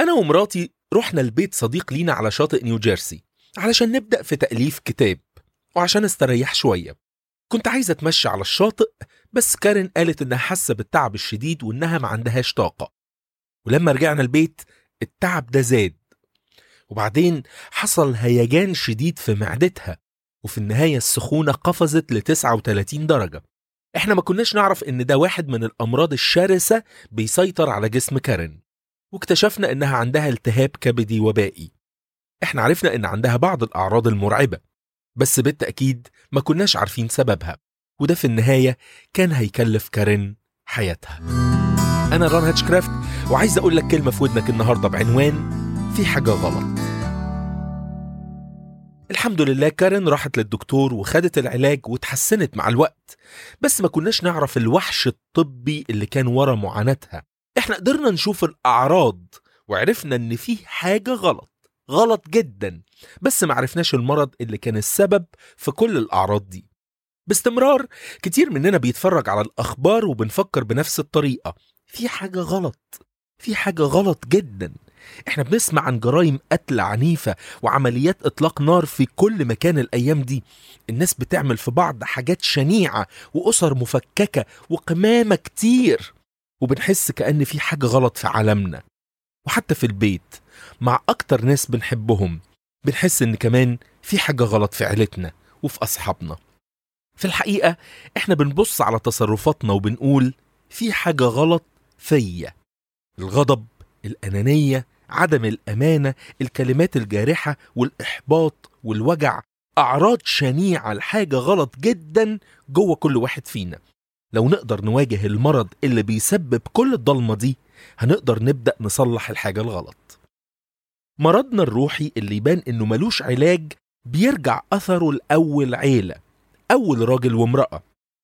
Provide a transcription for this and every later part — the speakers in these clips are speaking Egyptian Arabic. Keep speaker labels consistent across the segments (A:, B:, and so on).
A: أنا ومراتي رحنا لبيت صديق لينا على شاطئ نيوجيرسي علشان نبدأ في تأليف كتاب وعشان استريح شوية كنت عايزة أتمشى على الشاطئ بس كارين قالت إنها حاسة بالتعب الشديد وإنها ما عندهاش طاقة ولما رجعنا البيت التعب ده زاد وبعدين حصل هيجان شديد في معدتها وفي النهاية السخونة قفزت ل 39 درجة احنا ما كناش نعرف ان ده واحد من الامراض الشرسة بيسيطر على جسم كارين واكتشفنا انها عندها التهاب كبدي وبائي احنا عرفنا ان عندها بعض الاعراض المرعبة بس بالتأكيد ما كناش عارفين سببها وده في النهاية كان هيكلف كارين حياتها أنا ران هاتشكرافت وعايز أقول لك كلمة في ودنك النهاردة بعنوان في حاجة غلط الحمد لله كارين راحت للدكتور وخدت العلاج وتحسنت مع الوقت بس ما كناش نعرف الوحش الطبي اللي كان ورا معاناتها احنا قدرنا نشوف الأعراض وعرفنا ان فيه حاجة غلط غلط جدا بس ما عرفناش المرض اللي كان السبب في كل الأعراض دي باستمرار كتير مننا بيتفرج على الأخبار وبنفكر بنفس الطريقة في حاجة غلط في حاجة غلط جدا احنا بنسمع عن جرائم قتل عنيفة وعمليات اطلاق نار في كل مكان الايام دي الناس بتعمل في بعض حاجات شنيعة واسر مفككة وقمامة كتير وبنحس كأن في حاجة غلط في عالمنا وحتى في البيت مع اكتر ناس بنحبهم بنحس ان كمان في حاجة غلط في عيلتنا وفي اصحابنا في الحقيقة احنا بنبص على تصرفاتنا وبنقول في حاجة غلط فيا الغضب الأنانية عدم الأمانة الكلمات الجارحة والإحباط والوجع أعراض شنيعة لحاجة غلط جدا جوه كل واحد فينا لو نقدر نواجه المرض اللي بيسبب كل الضلمة دي هنقدر نبدأ نصلح الحاجة الغلط مرضنا الروحي اللي يبان إنه ملوش علاج بيرجع أثره لأول عيلة أول راجل وامرأة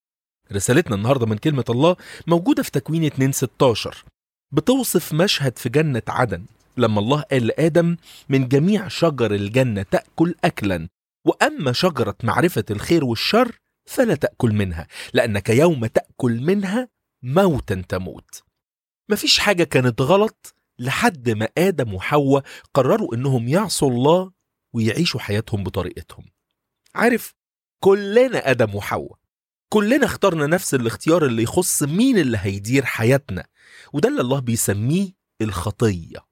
A: رسالتنا النهاردة من كلمة الله موجودة في تكوين 2 16 بتوصف مشهد في جنة عدن لما الله قال لآدم من جميع شجر الجنة تأكل أكلا وأما شجرة معرفة الخير والشر فلا تأكل منها لأنك يوم تأكل منها موتا تموت مفيش حاجة كانت غلط لحد ما آدم وحواء قرروا إنهم يعصوا الله ويعيشوا حياتهم بطريقتهم عارف كلنا آدم وحواء كلنا اخترنا نفس الاختيار اللي يخص مين اللي هيدير حياتنا وده اللي الله بيسميه الخطية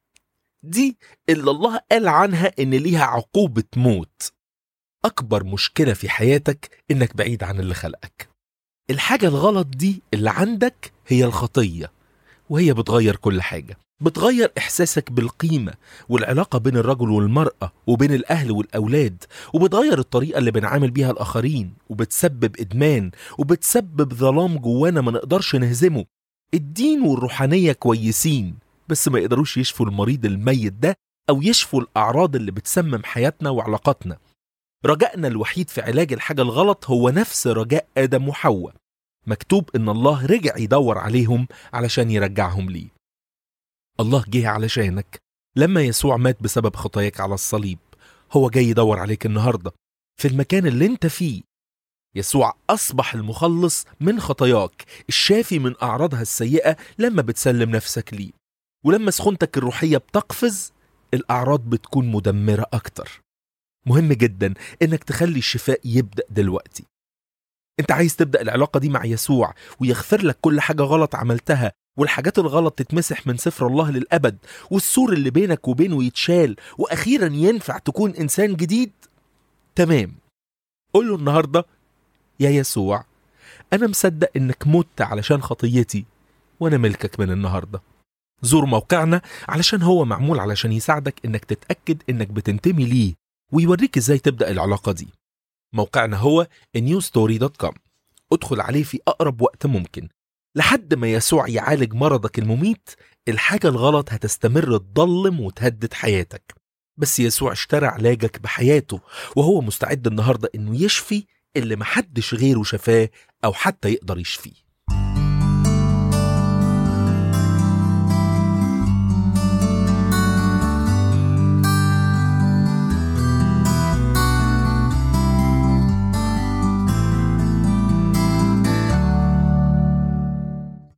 A: دي اللي الله قال عنها إن ليها عقوبة موت أكبر مشكلة في حياتك إنك بعيد عن اللي خلقك الحاجة الغلط دي اللي عندك هي الخطية وهي بتغير كل حاجة بتغير إحساسك بالقيمة والعلاقة بين الرجل والمرأة وبين الأهل والأولاد وبتغير الطريقة اللي بنعامل بيها الآخرين وبتسبب إدمان وبتسبب ظلام جوانا ما نقدرش نهزمه الدين والروحانية كويسين بس ما يقدروش يشفوا المريض الميت ده أو يشفوا الأعراض اللي بتسمم حياتنا وعلاقاتنا رجائنا الوحيد في علاج الحاجة الغلط هو نفس رجاء آدم وحواء مكتوب إن الله رجع يدور عليهم علشان يرجعهم ليه الله جه علشانك لما يسوع مات بسبب خطاياك على الصليب هو جاي يدور عليك النهاردة في المكان اللي انت فيه يسوع أصبح المخلص من خطاياك الشافي من أعراضها السيئة لما بتسلم نفسك ليه ولما سخونتك الروحية بتقفز الأعراض بتكون مدمرة أكتر مهم جدا إنك تخلي الشفاء يبدأ دلوقتي انت عايز تبدأ العلاقة دي مع يسوع ويغفر لك كل حاجة غلط عملتها والحاجات الغلط تتمسح من سفر الله للأبد والسور اللي بينك وبينه يتشال وأخيرا ينفع تكون إنسان جديد تمام قول له النهاردة يا يسوع أنا مصدق إنك مت علشان خطيتي وأنا ملكك من النهاردة زور موقعنا علشان هو معمول علشان يساعدك إنك تتأكد إنك بتنتمي ليه ويوريك إزاي تبدأ العلاقة دي موقعنا هو newstory.com ادخل عليه في أقرب وقت ممكن لحد ما يسوع يعالج مرضك المميت الحاجة الغلط هتستمر تضلم وتهدد حياتك بس يسوع اشترى علاجك بحياته وهو مستعد النهاردة إنه يشفي اللي محدش غيره شفاه أو حتى يقدر يشفيه